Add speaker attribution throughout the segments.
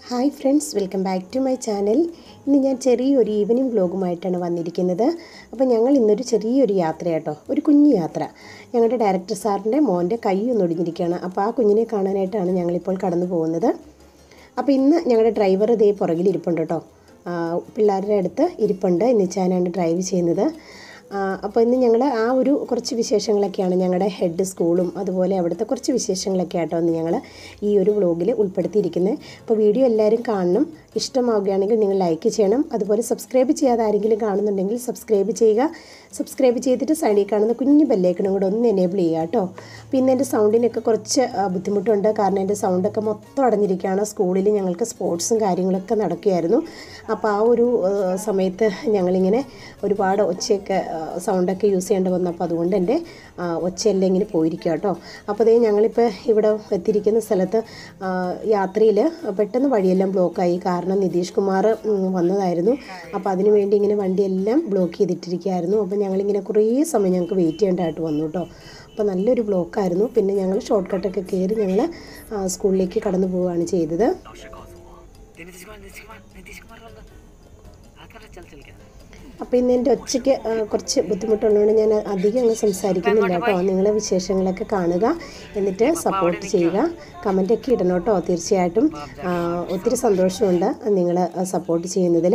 Speaker 1: hi friends welcome back to my channel ഇന്ന് ഞാൻ ചെറിയൊരു ഈവനിങ് വ്ലോഗുമായിട്ടാണ് വന്നിരിക്കുന്നത് അപ്പോൾ ഞങ്ങൾ ഇന്നൊരു ചെറിയൊരു യാത്ര കേട്ടോ ഒരു കുഞ്ഞു യാത്ര ഞങ്ങളുടെ ഡയറക്ടർ സാറിൻ്റെ മോൻ്റെ കൈ ഒന്ന് ഒടിഞ്ഞിരിക്കുകയാണ് അപ്പോൾ ആ കുഞ്ഞിനെ കാണാനായിട്ടാണ് ഞങ്ങളിപ്പോൾ കടന്നു പോകുന്നത് അപ്പോൾ ഇന്ന് ഞങ്ങളുടെ ഡ്രൈവർ ഇതേ പുറകിൽ ഇരിപ്പുണ്ട് കേട്ടോ ആ, പിള്ളേരുടെ അടുത്ത് ഇരിപ്പുണ്ട് നിച്ചാനാണ് ഡ്രൈവ് ചെയ്യുന്നത് ആ, അപ്പോൾ ഇന്ന് ഞങ്ങൾ ആ ഒരു കുറച്ച് വിശേഷങ്ങളൊക്കെയാണ് ഞങ്ങളുടെ ഹെഡ് സ്കൂളും അതുപോലെ അവിടുത്തെ കുറച്ച് വിശേഷങ്ങളൊക്കെ ആട്ടോ ഇന്ന് ഞങ്ങൾ ഈ ഒരു വ്ളോഗിൽ ഉൾപ്പെടുത്തിയിരിക്കുന്നത് അപ്പോൾ വീഡിയോ എല്ലാവരും കാണണം ഇഷ്ടമാവുകയാണെങ്കിൽ നിങ്ങൾ ലൈക്ക് ചെയ്യണം അതുപോലെ സബ്സ്ക്രൈബ് ചെയ്യാതെ ആരെങ്കിലും കാണുന്നുണ്ടെങ്കിൽ സബ്സ്ക്രൈബ് ചെയ്യുക സബ്സ്ക്രൈബ് ചെയ്തിട്ട് സൈഡിൽ കാണുന്ന കുഞ്ഞു ബെല്ലേക്കണും കൂടെ ഒന്ന് എനേബിൾ ചെയ്യുക കേട്ടോ പിന്നെ എൻ്റെ സൗണ്ടിനൊക്കെ കുറച്ച് ആ, ബുദ്ധിമുട്ടുണ്ട് കാരണം എൻ്റെ സൗണ്ടൊക്കെ മൊത്തം അടഞ്ഞിരിക്കുകയാണ് സ്കൂളിൽ ഞങ്ങൾക്ക് സ്പോർട്സും കാര്യങ്ങളൊക്കെ നടക്കുകയായിരുന്നു അപ്പോൾ ആ ഒരു ആ, സമയത്ത് ഞങ്ങളിങ്ങനെ ഒരുപാട് ഒച്ചയൊക്കെ ആ, സൗണ്ടൊക്കെ യൂസ് ചെയ്യേണ്ടി വന്നു അപ്പോൾ അതുകൊണ്ട് എൻ്റെ ആ, ഒച്ചയെല്ലാം ഇങ്ങനെ പോയിരിക്കുക കേട്ടോ അപ്പോൾ അതേ ഞങ്ങളിപ്പോൾ ഇവിടെ എത്തിയിരിക്കുന്ന സ്ഥലത്ത് യാത്രയിൽ പെട്ടെന്ന് വഴിയെല്ലാം ബ്ലോക്കായി കാരണം നിതീഷ് കുമാർ ഉം, വന്നതായിരുന്നു അപ്പോൾ അതിന് വേണ്ടി ഇങ്ങനെ വണ്ടിയെല്ലാം ബ്ലോക്ക് ചെയ്തിട്ടിരിക്കുകയായിരുന്നു അപ്പോൾ ഞങ്ങളിങ്ങനെ കുറേ സമയം ഞങ്ങൾക്ക് വെയിറ്റ് ചെയ്യേണ്ടതായിട്ട് വന്നു കേട്ടോ അപ്പോൾ നല്ലൊരു ബ്ലോക്കായിരുന്നു പിന്നെ ഞങ്ങൾ ഷോർട്ട് കട്ടൊക്കെ കയറി ഞങ്ങൾ സ്കൂളിലേക്ക് കടന്നു പോവുകയാണ് ചെയ്തത്
Speaker 2: 老师告诉我，对，那地方，那地方，那地方了，啊，看这ਚੱਲ ਚੱਲ ਗਿਆ
Speaker 1: അപ്പോൾ ഇന്ന് എൻ്റെ ഒച്ചയ്ക്ക് ആ, കുറച്ച് ബുദ്ധിമുട്ടുള്ളതുകൊണ്ട് ഞാൻ അധികം അങ്ങ് സംസാരിക്കുന്നില്ല കേട്ടോ നിങ്ങളെ വിശേഷങ്ങളൊക്കെ കാണുക എന്നിട്ട് സപ്പോർട്ട് ചെയ്യുക കമൻറ്റൊക്കെ ഇടണം കേട്ടോ തീർച്ചയായിട്ടും ആ, ഒത്തിരി സന്തോഷമുണ്ട് നിങ്ങൾ സപ്പോർട്ട് ചെയ്യുന്നതിൽ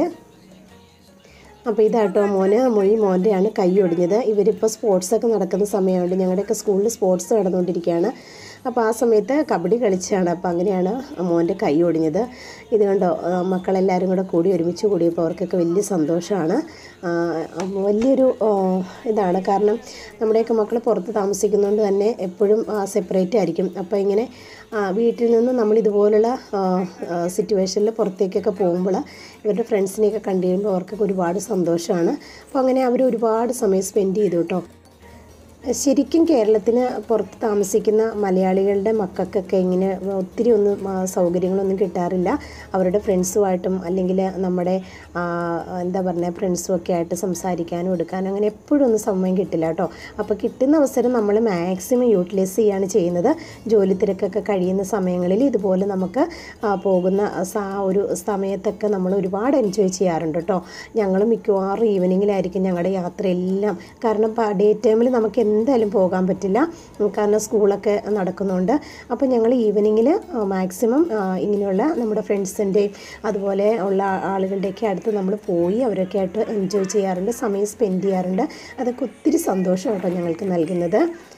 Speaker 1: അപ്പോൾ ഇതാട്ടോ മോന് മൊഴി മോൻ്റെയാണ് കൈ ഒടിഞ്ഞത് ഇവരിപ്പോൾ സ്പോർട്സൊക്കെ നടക്കുന്ന സമയമുണ്ട് ഞങ്ങളുടെയൊക്കെ സ്കൂളിൽ സ്പോർട്സ് നടന്നുകൊണ്ടിരിക്കുകയാണ് അപ്പോൾ ആ സമയത്ത് കബഡി കളിച്ചാണ് അപ്പോൾ അങ്ങനെയാണ് മോൻ്റെ കൈ ഒടിഞ്ഞത് ഇത് കണ്ടോ ആ, മക്കളെല്ലാവരും കൂടെ കൂടി ഒരുമിച്ച് കൂടിയപ്പോൾ അവർക്കൊക്കെ വലിയ സന്തോഷമാണ് ആ, വലിയൊരു ആ, ഇതാണ് കാരണം നമ്മുടെയൊക്കെ മക്കൾ പുറത്ത് താമസിക്കുന്നതുകൊണ്ട് തന്നെ എപ്പോഴും സെപ്പറേറ്റ് ആയിരിക്കും അപ്പോൾ ഇങ്ങനെ ആ, വീട്ടിൽ നിന്ന് നമ്മൾ ഇതുപോലുള്ള സിറ്റുവേഷനിൽ പുറത്തേക്കൊക്കെ പോകുമ്പോൾ ഇവരുടെ ഫ്രണ്ട്സിനെയൊക്കെ കണ്ടു കഴിയുമ്പോൾ അവർക്കൊക്കെ ഒരുപാട് സന്തോഷമാണ് അപ്പോൾ അങ്ങനെ അവർ ഒരുപാട് സമയം സ്പെൻഡ് ചെയ്തു കേട്ടോ ശരിക്കും കേരളത്തിന് പുറത്ത് താമസിക്കുന്ന മലയാളികളുടെ മക്കൾക്കൊക്കെ ഇങ്ങനെ ഒത്തിരി ഒന്നും ആ, സൗകര്യങ്ങളൊന്നും കിട്ടാറില്ല അവരുടെ ഫ്രണ്ട്സുമായിട്ടും അല്ലെങ്കിൽ നമ്മുടെ ആ, എന്താ പറയുക ഫ്രണ്ട്സും ഒക്കെ ആയിട്ട് സംസാരിക്കാനും എടുക്കാനും അങ്ങനെ എപ്പോഴും ഒന്നും സമയം കിട്ടില്ല കേട്ടോ അപ്പോൾ കിട്ടുന്ന അവസരം നമ്മൾ മാക്സിമം യൂട്ടിലൈസ് ചെയ്യാണ് ചെയ്യുന്നത് ജോലി തിരക്കൊക്കെ കഴിയുന്ന സമയങ്ങളിൽ ഇതുപോലെ നമുക്ക് ആ, പോകുന്ന സ- ആ ഒരു സമയത്തൊക്കെ നമ്മൾ ഒരുപാട് എൻജോയ് ചെയ്യാറുണ്ട് കേട്ടോ ഞങ്ങൾ മിക്കവാറും ഈവനിങ്ങിലായിരിക്കും ഞങ്ങളുടെ യാത്രയെല്ലാം കാരണം ഡേ ടൈമിൽ നമുക്ക് എന്തായാലും പോകാൻ പറ്റില്ല ഉം, കാരണം സ്കൂളൊക്കെ നടക്കുന്നുണ്ട് അപ്പോൾ ഞങ്ങൾ ഈവനിങ്ങിൽ മാക്സിമം ഇങ്ങനെയുള്ള നമ്മുടെ ഫ്രണ്ട്സിൻ്റെയും അതുപോലെ ഉള്ള ആളുകളുടെയൊക്കെ അടുത്ത് നമ്മൾ പോയി അവരൊക്കെ ആയിട്ട് എൻജോയ് ചെയ്യാറുണ്ട് സമയം സ്പെൻഡ് ചെയ്യാറുണ്ട് അതൊക്കെ ഒത്തിരി സന്തോഷം കേട്ടോ ഞങ്ങൾക്ക് നൽകുന്നത്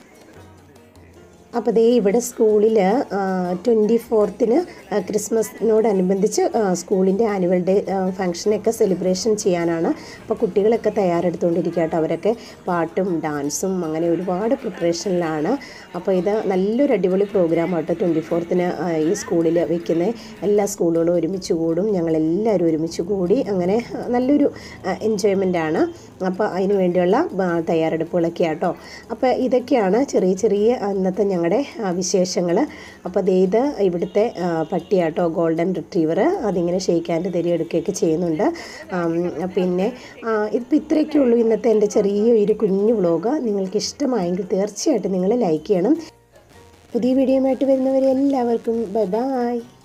Speaker 1: അപ്പോൾ ദേ ഇവിടെ സ്കൂളിൽ ട്വൻറ്റി ഫോർത്തിന് ക്രിസ്മസിനോടനുബന്ധിച്ച് സ്കൂളിൻ്റെ ആനുവൽ ഡേ ഫംഗ്ഷനൊക്കെ സെലിബ്രേഷൻ ചെയ്യാനാണ് അപ്പോൾ കുട്ടികളൊക്കെ തയ്യാറെടുത്തുകൊണ്ടിരിക്കുക കേട്ടോ അവരൊക്കെ പാട്ടും ഡാൻസും അങ്ങനെ ഒരുപാട് പ്രിപ്പറേഷനിലാണ് അപ്പോൾ ഇത് നല്ലൊരു അടിപൊളി പ്രോഗ്രാം ആട്ടോ ട്വൻറ്റി ഫോർത്തിന് ഈ സ്കൂളിൽ വെക്കുന്ന എല്ലാ സ്കൂളുകളും ഒരുമിച്ച് കൂടും ഞങ്ങളെല്ലാവരും ഒരുമിച്ച് കൂടി അങ്ങനെ ആ, നല്ലൊരു എൻജോയ്മെൻ്റ് ആണ് അപ്പോൾ അതിന് വേണ്ടിയുള്ള ആ, തയ്യാറെടുപ്പുകളൊക്കെ ആട്ടോ അപ്പോൾ ഇതൊക്കെയാണ് ചെറിയ ചെറിയ ഇന്നത്തെ ഞങ്ങളുടെ വിശേഷങ്ങൾ അപ്പോൾ ദേ ഇത് ഇവിടുത്തെ ആ, പട്ടിയാട്ടോ ഗോൾഡൻ റിട്രീവർ അതിങ്ങനെ ഷെയ്ക്കാൻ്റെ തരി എടുക്കുകയൊക്കെ ചെയ്യുന്നുണ്ട് ആം, പിന്നെ ഇതിപ്പോൾ ഇത്രയൊക്കെ ഉള്ളൂ ഇന്നത്തെ എൻ്റെ ചെറിയ ഒരു കുഞ്ഞു വ്ളോഗ് നിങ്ങൾക്ക് ഇഷ്ടമായെങ്കിൽ തീർച്ചയായിട്ടും നിങ്ങൾ ലൈക്ക് ചെയ്യണം പുതിയ വീഡിയോയുമായിട്ട് വരുന്നവരെ എല്ലാവർക്കും ബൈ ബൈ